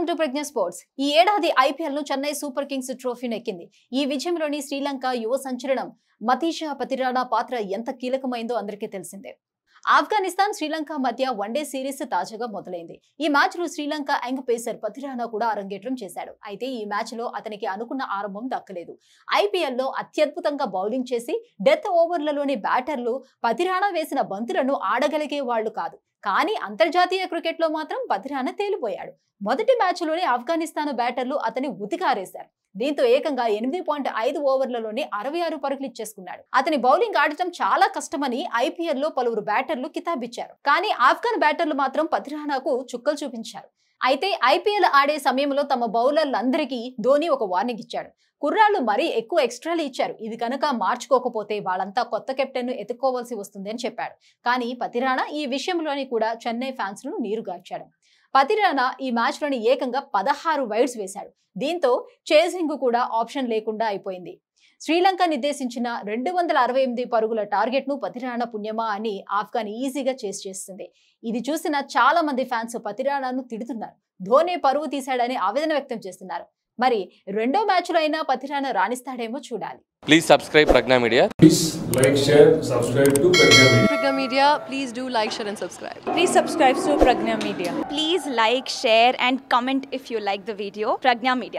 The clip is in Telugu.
వెల్కమ్ టు ప్రజ్ఞ స్పోర్ట్స్ ఈ ఏడాది ఐపీఎల్ ను చెన్నై సూపర్ కింగ్స్ ట్రోఫీని ఎక్కింది ఈ విజయంలోని శ్రీలంక యువ సంచలనం మతీషా పతిరాణా పాత్ర ఎంత కీలకమైందో అందరికీ తెలిసిందే ఆఫ్ఘనిస్తాన్ శ్రీలంక మధ్య వన్డే సిరీస్ తాజాగా మొదలైంది ఈ మ్యాచ్ లో శ్రీలంక యంగ్ పేసర్ పతిరాణా కూడా అరంగేట్రం చేశాడు అయితే ఈ మ్యాచ్ లో అతనికి అనుకున్న ఆరంభం దక్కలేదు ఐపీఎల్ లో అత్యద్భుతంగా బౌలింగ్ చేసి డెత్ ఓవర్లలోని బ్యాటర్లు పతిరాణా వేసిన బంతులను ఆడగలిగే వాళ్ళు కాదు కానీ అంతర్జాతీయ క్రికెట్లో మాత్రం పతిరాణ తేలిపోయాడు మొదటి మ్యాచ్లోనే ఆఫ్ఘనిస్తాన్ బ్యాటర్లు అతని ఉతికారేశారు దీంతో ఏకంగా ఎనిమిది పాయింట్ ఐదు ఓవర్లలోనే అరవై ఆరు పరుగులు ఇచ్చేసుకున్నాడు అతని బౌలింగ్ ఆడటం చాలా కష్టమని ఐపీఎల్ లో పలువురు బ్యాటర్లు కితాబిచ్చారు కానీ ఆఫ్ఘన్ బ్యాటర్లు మాత్రం పతిరాణాకు చుక్కలు చూపించారు అయితే ఐపీఎల్ ఆడే సమయంలో తమ బౌలర్లందరికీ ధోని ఒక వార్నింగ్ ఇచ్చాడు కుర్రాళ్ళు మరీ ఎక్కువ ఎక్స్ట్రాలు ఇచ్చారు ఇది కనుక మార్చుకోకపోతే వాళ్ళంతా కొత్త కెప్టెన్ ను ఎత్తుక్కోవాల్సి వస్తుంది అని చెప్పాడు కానీ పతిరాణా ఈ విషయంలోని కూడా చెన్నై ఫ్యాన్స్ ను నీరుగార్చాడు పతిరాణా ఈ మ్యాచ్ లోని ఏకంగా పదహారు వైడ్స్ వేశాడు దీంతో చేసింగ్ కూడా ఆప్షన్ లేకుండా అయిపోయింది శ్రీలంక నిర్దేశించిన రెండు వందల అరవై ఎనిమిది పరుగుల టార్గెట్ ను పతిరాణా పుణ్యమా అని ఆఫ్ఘన్ ఈజీగా చేస్ చేస్తుంది ఇది చూసిన చాలా మంది ఫ్యాన్స్ పతిరాణాను తిడుతున్నారు ధోని పరువు తీశాడని ఆవేదన వ్యక్తం చేస్తున్నారు మరి రెండో మ్యాచ్ లో అయినా పతిరాణా రాణిస్తాడేమో చూడాలి Please subscribe Pragna Media. Please like, share, subscribe to Pragya Media. Pragya Media, please do like, share, and subscribe. Please subscribe to Pragna Media. Please like, share, and comment if you like the video. Pragna Media.